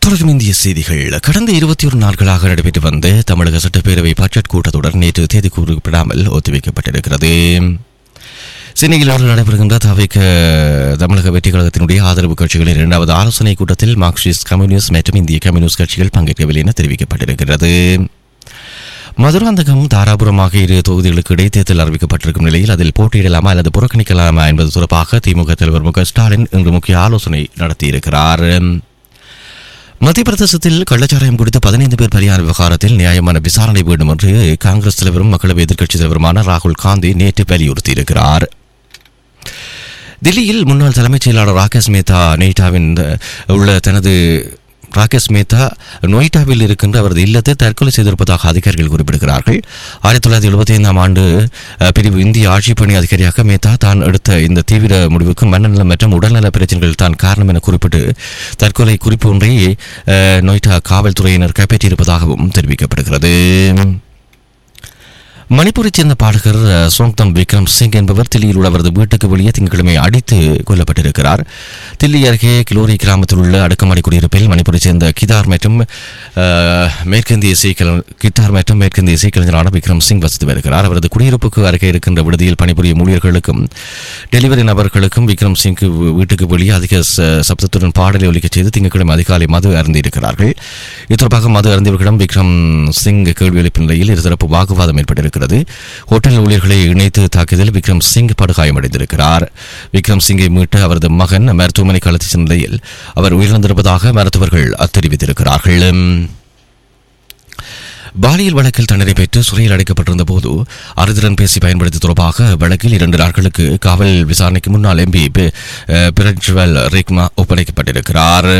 தொடரும் இந்திய செய்திகள் கடந்த இருபத்தி ஒரு நாட்களாக நடைபெற்று வந்த தமிழக சட்டப்பேரவை பட்ஜெட் கூட்டத்தொடர் நேற்று தேதி குறிப்பிடாமல் ஒத்திவைக்கப்பட்டிருக்கிறது சென்னையில் இன்று நடைபெறுகின்ற தவிக்க தமிழக வெற்றி கழகத்தினுடைய ஆதரவு கட்சிகளின் இரண்டாவது ஆலோசனை கூட்டத்தில் மார்க்சிஸ்ட் கம்யூனிஸ்ட் மற்றும் இந்திய கம்யூனிஸ்ட் கட்சிகள் பங்கேற்கவில்லை என தெரிவிக்கப்பட்டிருக்கிறது மதுராந்தகம் தாராபுரம் ஆகிய இரு தொகுதிகளுக்கு இடைத்தேர்தல் அறிவிக்கப்பட்டிருக்கும் நிலையில் அதில் போட்டியிடலாமா அல்லது புறக்கணிக்கலாமா என்பது தொடர்பாக திமுக தலைவர் மு க ஸ்டாலின் இன்று முக்கிய ஆலோசனை நடத்தியிருக்கிறார் மத்திய பிரதேசத்தில் கள்ளச்சாராயம் குறித்த பதினைந்து பேர் பலியான விவகாரத்தில் நியாயமான விசாரணை வேண்டும் என்று காங்கிரஸ் தலைவரும் மக்களவை எதிர்க்கட்சித் தலைவருமான ராகுல் காந்தி நேற்று வலியுறுத்தியிருக்கிறார் தில்லியில் முன்னாள் தலைமைச் செயலாளர் ராகேஷ் மேத்தா நெய்டாவின் உள்ள தனது ராகேஷ் மேத்தா நொய்டாவில் இருக்கின்ற அவரது இல்லத்தை தற்கொலை செய்திருப்பதாக அதிகாரிகள் குறிப்பிடுகிறார்கள் ஆயிரத்தி தொள்ளாயிரத்தி எழுபத்தி ஐந்தாம் ஆண்டு அஹ், பிரிவு இந்திய ஆட்சிப் பணி அதிகாரியாக மேத்தா தான் எடுத்த இந்த தீவிர முடிவுக்கு மனநலம் மற்றும் உடல்நல பிரச்சனைகள் தான் காரணம் என குறிப்பிட்டு தற்கொலை குறிப்பு ஒன்றை அஹ், நொய்டா காவல்துறையினர் கைப்பற்றியிருப்பதாகவும் தெரிவிக்கப்படுகிறது மணிப்பூரைச் சேர்ந்த பாடகர் அஹ், சோங்தம் விக்ரம் சிங் என்பவர் தில்லியில் உள்ள அவரது வீட்டுக்கு வெளியே திங்கட்கிழமை அடித்து கொல்லப்பட்டிருக்கிறார் தில்லி அருகே கிலோரி கிராமத்தில் உள்ள அடுக்குமாடி குடியிருப்பில் மணிப்பூரைச் சேர்ந்த கிதார் மற்றும் அஹ், மேற்கிந்திய இசைக்கலை கிட்டார் மற்றும் மேற்கிந்திய இசைக்கலைஞரான விக்ரம் சிங் வசித்து வருகிறார் அவரது குடியிருப்புக்கு அருகே இருக்கின்ற விடுதியில் பணிபுரியும் ஊழியர்களுக்கும் டெலிவரி நபர்களுக்கும் விக்ரம் சிங் வீட்டுக்கு வெளியே அதிக ச- சப்தத்துடன் பாடலை ஒலிக்கச் செய்து திங்கட்கிழமை அதிகாலை மது அருந்தியிருக்கிறார்கள் இது தொடர்பாக மது அருந்தியவர்களிடம் விக்ரம் சிங் கேள்வி எழுப்பிய நிலையில் இருதரப்பு வாக்குவாதம் ஏற்பட்டிருக்கிறது ஹோட்டல் ஊழியர்களை இணைத்து தாக்கியதில் விக்ரம் சிங் படுகாயமடைந்திருக்கிறார் விக்ரம் சிங்கை மீட்டு அவரது மகன் மருத்துவமனைக்கு அழைத்துச் சென்ற நிலையில் அவர் உயிரிழந்திருப்பதாக மருத்துவர்கள் தெரிவித்திருக்கிறார்கள் பாலியல் வழக்கில் தண்டனை பெற்று சிறையில் அடைக்கப்பட்டிருந்த போது அறுதிறன் பேசி பயன்படுத்தி தொடர்பாக வழக்கில் இரண்டு நாட்களுக்கு காவல் விசாரணைக்கு முன்னாள் எம்பி பிரஜ்வல் ரிக்மா ஒப்படைக்கப்பட்டிருக்கிறார்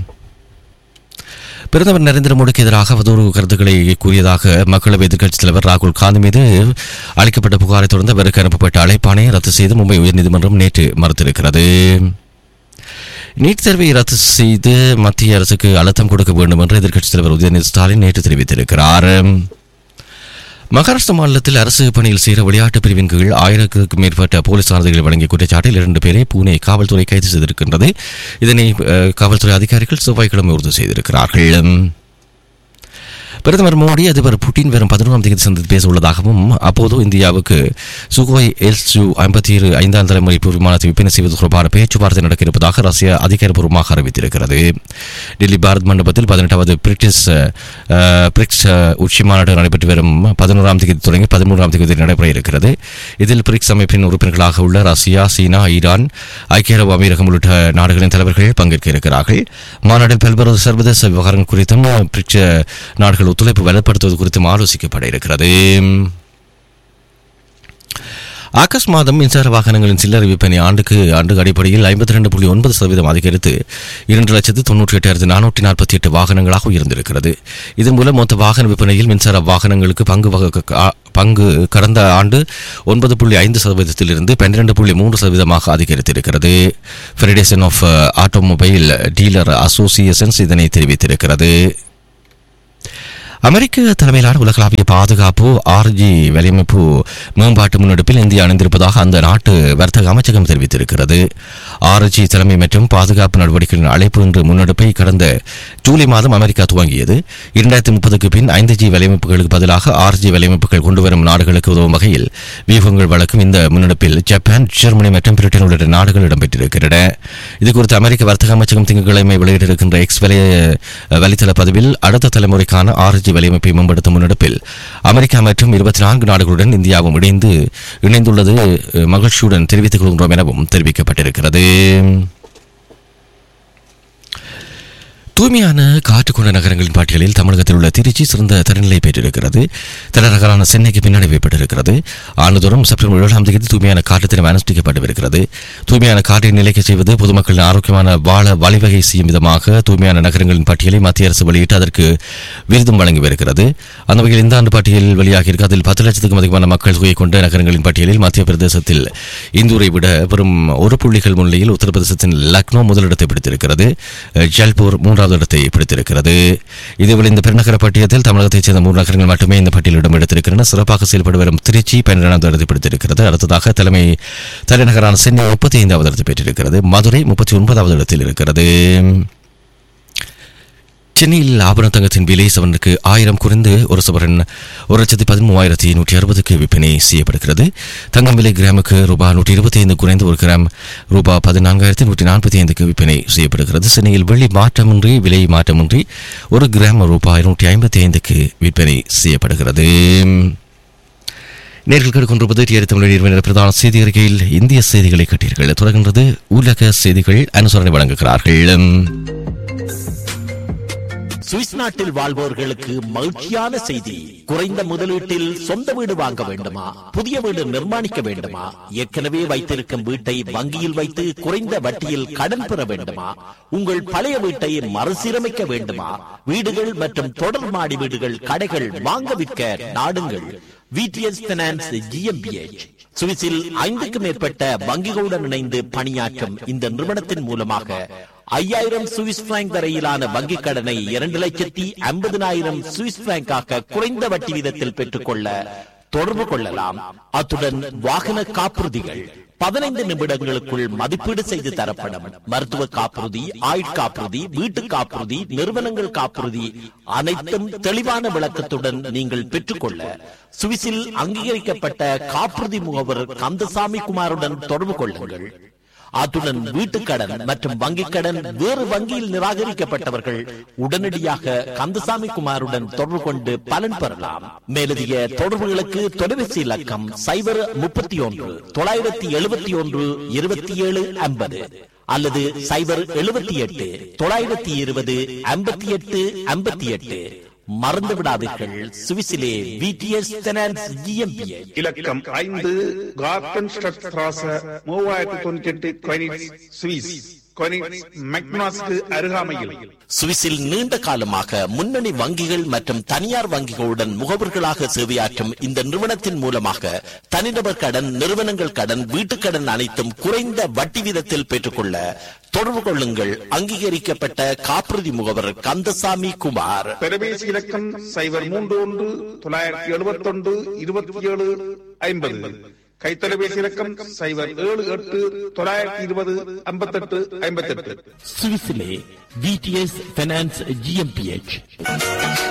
பிரதமர் நரேந்திர மோடிக்கு எதிராக அவதூறு கருத்துக்களை கூறியதாக மக்களவை எதிர்க்கட்சித் தலைவர் ராகுல் காந்தி மீது அளிக்கப்பட்ட புகாரை தொடர்ந்து அவருக்கு அனுப்பப்பட்ட அழைப்பானை ரத்து செய்து மும்பை உயர்நீதிமன்றம் நேற்று மறுத்திருக்கிறது நீட் தேர்வை ரத்து செய்து மத்திய அரசுக்கு அழுத்தம் கொடுக்க வேண்டும் என்று எதிர்க்கட்சித் தலைவர் உதயநிதி ஸ்டாலின் நேற்று தெரிவித்திருக்கிறார் மகாராஷ்டிரா மாநிலத்தில் அரசு பணியில் சேர விளையாட்டு பிரிவின் கீழ் ஆயிரத்துக்கும் மேற்பட்ட போலீஸ் சாரதிகள் வழங்கிய குற்றச்சாட்டில் இரண்டு பேரை பூனே காவல்துறை கைது செய்திருக்கின்றது இதனை அஹ், காவல்துறை அதிகாரிகள் செவ்வாய்க்கிழமை உறுதி செய்திருக்கிறார்கள் பிரதமர் மோடி அதிபர் புட்டின் வரும் பதினோராம் தேதி சந்தித்து பேச உள்ளதாகவும் அப்போது இந்தியாவுக்கு சுகோய் எல் சு ஐம்பத்தி ஏழு ஐந்தாம் தலைமுறை போர் விமானத்தை விற்பனை செய்வது தொடர்பான பேச்சுவார்த்தை நடக்க இருப்பதாக ரஷ்யா அதிகாரப்பூர்வமாக அறிவித்திருக்கிறது டெல்லி பாரத் மண்டபத்தில் பதினெட்டாவது பிரிட்டிஷ் அஹ், பிரிக்ஸ் அஹ், உச்சி மாநாடு நடைபெற்று வரும் பதினோராம் தேதி தொடங்கி பதிமூன்றாம் தேதி வரை நடைபெற இருக்கிறது இதில் பிரிக்ஸ் அமைப்பின் உறுப்பினர்களாக உள்ள ரஷ்யா சீனா ஈரான் ஐக்கிய அரபு அமீரகம் உள்ளிட்ட நாடுகளின் தலைவர்கள் பங்கேற்க இருக்கிறார்கள் மாநாட்டில் பல்வேறு சர்வதேச விவகாரங்கள் குறித்தும் பிரிக்ஸ் நாடுகள் ஒத்துழைப்பு வலுப்படுத்துவது குறித்தும் ஆலோசிக்கப்பட இருக்கிறது ஆகஸ்ட் மாதம் மின்சார வாகனங்களின் சில்லறை விற்பனை ஆண்டுக்கு ஆண்டு அடிப்படையில் ஐம்பத்தி ரெண்டு புள்ளி ஒன்பது சதவீதம் அதிகரித்து இரண்டு லட்சத்து தொன்னூற்றி எட்டாயிரத்து நானூற்றி நாற்பத்தி எட்டு வாகனங்களாக உயர்ந்திருக்கிறது இதன் மூலம் மொத்த வாகன விற்பனையில் மின்சார வாகனங்களுக்கு பங்கு வக- கா- பங்கு கடந்த ஆண்டு ஒன்பது புள்ளி ஐந்து சதவீதத்திலிருந்து பன்னிரண்டு புள்ளி மூன்று சதவீதமாக அதிகரித்திருக்கிறது federation of automobile dealer associations இதனை தெரிவித்திருக்கிறது அமெரிக்க தலைமையிலான உலகளாவிய பாதுகாப்பு ஆர்ஜி வலையமைப்பு மேம்பாட்டு முன்னெடுப்பில் இந்தியா அணிந்திருப்பதாக அந்த நாட்டு வர்த்தக அமைச்சகம் தெரிவித்திருக்கிறது ஆர்ஜி தலைமை மற்றும் பாதுகாப்பு நடவடிக்கைகளின் அழைப்பு என்ற முன்னெடுப்பை கடந்த ஜூலை மாதம் அமெரிக்கா துவங்கியது இரண்டாயிரத்தி முப்பதுக்கு பின் ஐந்து ஜி வலையமைப்புகளுக்கு பதிலாக ஆர்ஜி வலையமைப்புகள் கொண்டுவரும் நாடுகளுக்கு உதவும் வகையில் வியூகங்கள் வழக்கும் இந்த முன்னெடுப்பில் ஜப்பான் ஜெர்மனி மற்றும் பிரிட்டன் உள்ளிட்ட நாடுகள் இடம்பெற்றிருக்கின்றன இது குறித்து அமெரிக்க வர்த்தக அமைச்சகம் திங்கட்கிழமை வெளியிட்டிருக்கின்ற எக்ஸ் வலை வலைத்தள பதிவில் அடுத்த தலைமுறைக்கான ஆர்ஜி வலையமைப்பை மேம்படுத்தும் முன்னெடுப்பில் அமெரிக்கா மற்றும் இருபத்தி நான்கு நாடுகளுடன் இந்தியாவும் இணைந்து இணைந்துள்ளது அஹ், மகிழ்ச்சியுடன் தெரிவித்துக் கொள்கின்றோம் எனவும் தெரிவிக்கப்பட்டிருக்கிறது தூய்மையான காற்று கொண்ட நகரங்களின் பட்டியலில் தமிழகத்தில் உள்ள திருச்சி சிறந்த தரநிலை பெற்றிருக்கிறது தலைநகரான சென்னைக்கு பின்னடைவு ஏற்பட்டிருக்கிறது ஆண்டுதோறும் செப்டம்பர் ஏழாம் தேதி தூய்மையான காற்று தினம் அனுஷ்டிக்கப்படவிருக்கிறது தூய்மையான காற்றை நிலைக்க செய்வது பொதுமக்களின் ஆரோக்கியமான வாழ வழிவகை செய்யும் விதமாக தூய்மையான நகரங்களின் பட்டியலை மத்திய அரசு வெளியிட்டு அதற்கு விருதும் வழங்கி வருகிறது அந்த வகையில் இந்த ஆண்டு பட்டியலில் வெளியாகி இருக்கு அதில் பத்து லட்சத்துக்கும் அதிகமான மக்கள் தொகை கொண்ட நகரங்களின் பட்டியலில் மத்திய பிரதேசத்தில் இந்தூரை விட வெறும் ஒரு புள்ளிகள் முன்னிலையில் உத்தரப்பிரதேசத்தின் லக்னோ முதலிடத்தை பிடித்திருக்கிறது அஹ், ஜல்பூர் மூன்றாவது இடத்தை பிடித்திருக்கிறது இதேவேளை இந்த பெருநகர பட்டியலில் தமிழகத்தைச் சேர்ந்த மூன்று நகரங்கள் மட்டுமே இந்த பட்டியலில் இடம் எடுத்திருக்கின்றன சிறப்பாக செயல்பட்டு வரும் திருச்சி பன்னிரண்டாவது இடத்தை பிடித்திருக்கிறது அடுத்ததாக தலைமை தலைநகரான சென்னை முப்பத்தி ஐந்தாவது இடத்தை பெற்றிருக்கிறது மதுரை முப்பத்தி ஒன்பதாவது இடத்தில் இருக்கிறது சென்னையில் ஆபரண தங்கத்தின் விலை சவரனுக்கு ஆயிரம் குறைந்து ஒரு சவரன் ஒரு லட்சத்தி பதிமூவாயிரத்தி நூற்றி அறுபதுக்கு விற்பனை செய்யப்படுகிறது தங்கம் விலை கிராமுக்கு ரூபாய் நூற்றி இருபத்தி ஐந்து குறைந்து ஒரு கிராம் ரூபாய் பதினான்காயிரத்தி நூற்றி நாற்பத்தி ஐந்துக்கு விற்பனை செய்யப்படுகிறது சென்னையில் வெள்ளி மாற்றமின்றி விலை மாற்றமின்றி ஒரு கிராம் ரூபாய் நூற்றி ஐம்பத்தி ஐந்துக்கு விற்பனை செய்யப்படுகிறது நேர்கள் கேட்டுக்கொண்டிருப்பது டிஆர் தமிழ் நிறுவன பிரதான செய்தி அறிக்கையில் இந்திய செய்திகளை கேட்டீர்கள் தொடர்கின்றது உலக செய்திகள் அனுசரணை வழங்குகிறார்கள் சுவிஸ் நாட்டில் வாழ்வோர்களுக்கு மகிழ்ச்சியான செய்தி குறைந்த முதலீட்டில் சொந்த வீடு வாங்க வேண்டுமா புதிய வீடு நிர்மாணிக்க வேண்டுமா ஏற்கனவே வைத்திருக்கும் வீட்டை வங்கியில் வைத்து குறைந்த வட்டியில் கடன் பெற வேண்டுமா உங்கள் பழைய வீட்டை மறுசீரமைக்க வேண்டுமா வீடுகள் மற்றும் தொடர் மாடி வீடுகள் கடைகள் வாங்க விற்க நாடுங்கள் விடிஎஸ் பினான்ஸ் ஜிஎம்பிஎச் சுவிஸில் ஐந்துக்கும் மேற்பட்ட வங்கிகளுடன் இணைந்து பணியாற்றும் இந்த நிறுவனத்தின் மூலமாக ஐயாயிரம் சுவிஸ் பிராங்க் வரையிலான வங்கிக் கடனை இரண்டு லட்சத்தி ஐம்பதினாயிரம் சுவிஸ் பிராங்காக குறைந்த வட்டி வீதத்தில் பெற்றுக்கொள்ள தொடர்பு கொள்ளலாம் அத்துடன் வாகன காப்புறுதிகள் பதினைந்து நிமிடங்களுக்குள் மதிப்பீடு செய்து தரப்படும் மருத்துவ காப்புறுதி ஆயுட்காப்புறுதி வீட்டு காப்புறுதி நிறுவனங்கள் காப்புறுதி அனைத்தும் தெளிவான விளக்கத்துடன் நீங்கள் பெற்றுக்கொள்ள சுவிஸில் அங்கீகரிக்கப்பட்ட காப்புறுதி முகவர் கந்தசாமி குமாருடன் தொடர்பு கொள்ளுங்கள் அத்துடன் வீட்டுக்கடன் மற்றும் வங்கிக் கடன் வேறு வங்கியில் நிராகரிக்கப்பட்டவர்கள் உடனடியாக கந்தசாமி குமாருடன் தொடர்பு கொண்டு பலன் பெறலாம் மேலதிக தொடர்புகளுக்கு தொலைபேசி இலக்கம் சைபர் முப்பத்தி ஒன்று தொள்ளாயிரத்தி எழுபத்தி ஒன்று இருபத்தி ஏழு ஐம்பது அல்லது சைபர் எழுபத்தி எட்டு தொள்ளாயிரத்தி இருபது ஐம்பத்தி எட்டு ஐம்பத்தி எட்டு மறந்து விடாதீர்கள் சுவிசிலே விடிஎஸ் ஃபைனான்ஸ் ஜிஎம்பிஏ இலக்கம் ஐந்து கார்டன் ஸ்ட்ராச மூவாயிரத்தி தொண்ணூத்தி எட்டு கொயினிட்ஸ் சுவிஸ் கொயினிட்ஸ் மெக்னாஸ்க்கு அருகாமையில் சுவிஸில் நீண்ட காலமாக முன்னணி வங்கிகள் மற்றும் தனியார் வங்கிகளுடன் முகவர்களாக சேவையாற்றும் இந்த நிறுவனத்தின் மூலமாக தனிநபர் கடன் நிறுவனங்கள் கடன் வீட்டுக் கடன் அனைத்தும் குறைந்த வட்டி வீதத்தில் பெற்றுக்கொள்ள தொடர்பு கொள்ளுங்கள் அங்கீகரிக்கப்பட்ட காப்புறுதி முகவர் கந்தசாமி குமார் தொலைபேசி இலக்கம் சைபர் மூன்று ஒன்று தொள்ளாயிரத்தி எழுபத்தி ஒன்று இருபத்தி ஏழு ஐம்பது கைத்தொலைபேசி இலக்கம் சைபர் ஏழு எட்டு தொள்ளாயிரத்தி இருபது ஐம்பத்தெட்டு ஐம்பத்தெட்டு சுவிஸிலே விடிஎஸ் ஃபைனான்ஸ் ஜிஎம்பிஎச்